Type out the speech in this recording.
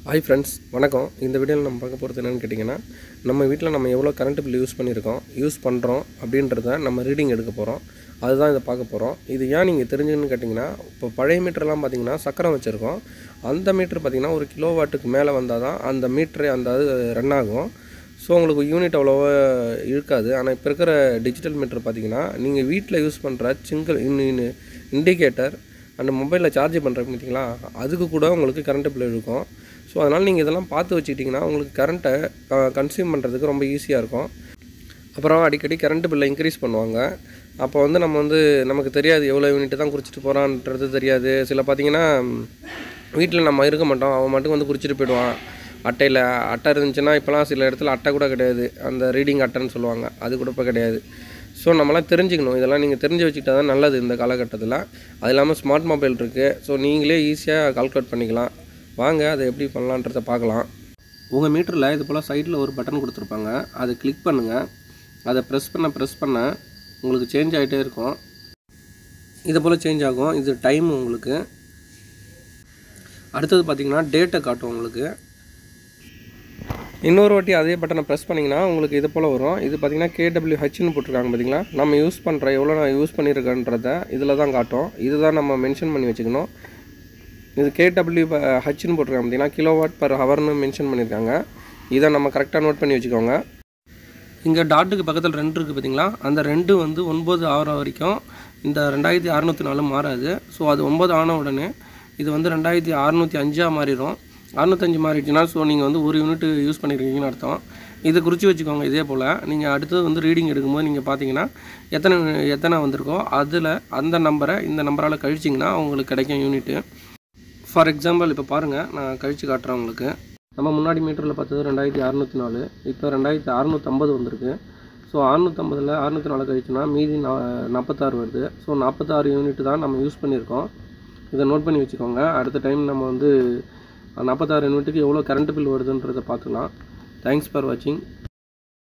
hi friends வணக்கம் இந்த வீடியோவில் நம்ம பார்க்க போகிறது என்னென்னு கேட்டிங்கன்னா நம்ம வீட்டில் நம்ம எவ்வளோ கரண்ட் பில் யூஸ் பண்ணியிருக்கோம் யூஸ் பண்ணுறோம் அப்படின்றத நம்ம ரீடிங் எடுக்க போகிறோம் அதுதான் இதை பார்க்க போகிறோம் இது ஏன் நீங்கள் தெரிஞ்சுக்கணும்னு கேட்டிங்கன்னா இப்போ பழைய மீட்டர்லாம் பார்த்தீங்கன்னா சக்கரம் வச்சுருக்கோம் அந்த மீட்டர் பார்த்தீங்கன்னா ஒரு கிலோ வாட்டுக்கு மேலே வந்தால் தான் அந்த மீட்டரே அந்த அது ரன் ஆகும் ஸோ உங்களுக்கு யூனிட் அவ்வளோவா இருக்காது ஆனால் இப்போ இருக்கிற டிஜிட்டல் மீட்டர் பார்த்தீங்கன்னா நீங்கள் வீட்டில் யூஸ் பண்ணுற சிங்கிள் இன் இண்டிகேட்டர் அந்த மொபைலில் சார்ஜ் பண்ணுறேன் பார்த்தீங்களா அதுக்கு கூட உங்களுக்கு கரண்ட் பில் இருக்கும் ஸோ அதனால் நீங்கள் இதெல்லாம் பார்த்து வச்சுக்கிட்டிங்கன்னா உங்களுக்கு கரண்ட்டை கன்சியூம் பண்ணுறதுக்கு ரொம்ப ஈஸியாக இருக்கும் அப்புறம் அடிக்கடி கரண்ட் பில்லை இன்க்ரீஸ் பண்ணுவாங்க அப்போ வந்து நம்ம வந்து நமக்கு தெரியாது எவ்வளோ யூனிட் தான் குறிச்சிட்டு போகிறான்றது தெரியாது சில பார்த்தீங்கன்னா வீட்டில் நம்ம இருக்க மாட்டோம் அவன் மட்டும் வந்து குறிச்சிட்டு போயிடுவான் அட்டையில் அட்டை இருந்துச்சுன்னா இப்போலாம் சில இடத்துல அட்டை கூட கிடையாது அந்த ரீடிங் அட்டைன்னு சொல்லுவாங்க அது கூட இப்போ கிடையாது ஸோ நம்மளாம் தெரிஞ்சுக்கணும் இதெல்லாம் நீங்கள் தெரிஞ்சு வச்சுக்கிட்டா தான் நல்லது இந்த காலகட்டத்தில் அது இல்லாமல் ஸ்மார்ட் மொபைல் இருக்குது ஸோ நீங்களே ஈஸியாக கால்குலேட் பண்ணிக்கலாம் வாங்க அதை எப்படி பண்ணலான்றதை பார்க்கலாம் உங்கள் மீட்டரில் இது போல் சைடில் ஒரு பட்டன் கொடுத்துருப்பாங்க அதை கிளிக் பண்ணுங்கள் அதை ப்ரெஸ் பண்ண ப்ரெஸ் பண்ண உங்களுக்கு சேஞ்ச் ஆகிட்டே இருக்கும் இது போல் சேஞ்ச் ஆகும் இது டைம் உங்களுக்கு அடுத்தது பார்த்தீங்கன்னா டேட்டை காட்டும் உங்களுக்கு இன்னொரு வாட்டி அதே பட்டனை ப்ரெஸ் பண்ணிங்கன்னா உங்களுக்கு இது போல் வரும் இது பார்த்தீங்கன்னா கேடபிள்யூ ஹச்னு போட்டிருக்காங்க பார்த்தீங்களா நம்ம யூஸ் பண்ணுற எவ்வளோ நான் யூஸ் பண்ணியிருக்கேன்றத இதில் தான் காட்டும் இதை தான் நம்ம மென்ஷன் பண்ணி வச்சுக்கணும் இது கேடபிள்யூ ஹச்னு போட்டிருக்காங்க பார்த்தீங்கன்னா கிலோ வாட் பர் ஹவர்னு மென்ஷன் பண்ணியிருக்காங்க இதை நம்ம கரெக்டாக நோட் பண்ணி வச்சுக்கோங்க இங்கே டாட்டுக்கு பக்கத்தில் ரெண்டு இருக்குது பார்த்தீங்களா அந்த ரெண்டு வந்து ஒன்பது ஆறு வரைக்கும் இந்த ரெண்டாயிரத்தி அறநூற்றி நாலு மாறாது ஸோ அது ஒம்பது ஆன உடனே இது வந்து ரெண்டாயிரத்தி அறநூற்றி அஞ்சாக மாறிடும் அறுநூத்தஞ்சு மாறிடுச்சுன்னா ஸோ நீங்கள் வந்து ஒரு யூனிட் யூஸ் பண்ணியிருக்கீங்கன்னு அர்த்தம் இது குறித்து வச்சுக்கோங்க இதே போல் நீங்கள் அடுத்தது வந்து ரீடிங் எடுக்கும்போது நீங்கள் பார்த்தீங்கன்னா எத்தனை எத்தனை வந்திருக்கோ அதில் அந்த நம்பரை இந்த நம்பரால் கழிச்சிங்கன்னா உங்களுக்கு கிடைக்கும் யூனிட்டு ஃபார் எக்ஸாம்பிள் இப்போ பாருங்கள் நான் கழித்து காட்டுறேன் உங்களுக்கு நம்ம முன்னாடி மீட்டரில் பார்த்தது ரெண்டாயிரத்தி அறநூற்றி நாலு இப்போ ரெண்டாயிரத்தி அறநூற்றம்பது வந்திருக்கு ஸோ அறநூற்றம்பதில் அறநூற்றி நாலு கழிச்சுனா மீதி நா நாற்பத்தாறு வருது ஸோ நாற்பத்தாறு யூனிட் தான் நம்ம யூஸ் பண்ணியிருக்கோம் இதை நோட் பண்ணி வச்சுக்கோங்க அடுத்த டைம் நம்ம வந்து நாற்பத்தாறு யூனிட்டுக்கு எவ்வளோ கரண்ட் பில் வருதுன்றதை பார்த்துக்கலாம் தேங்க்ஸ் ஃபார் வாட்சிங்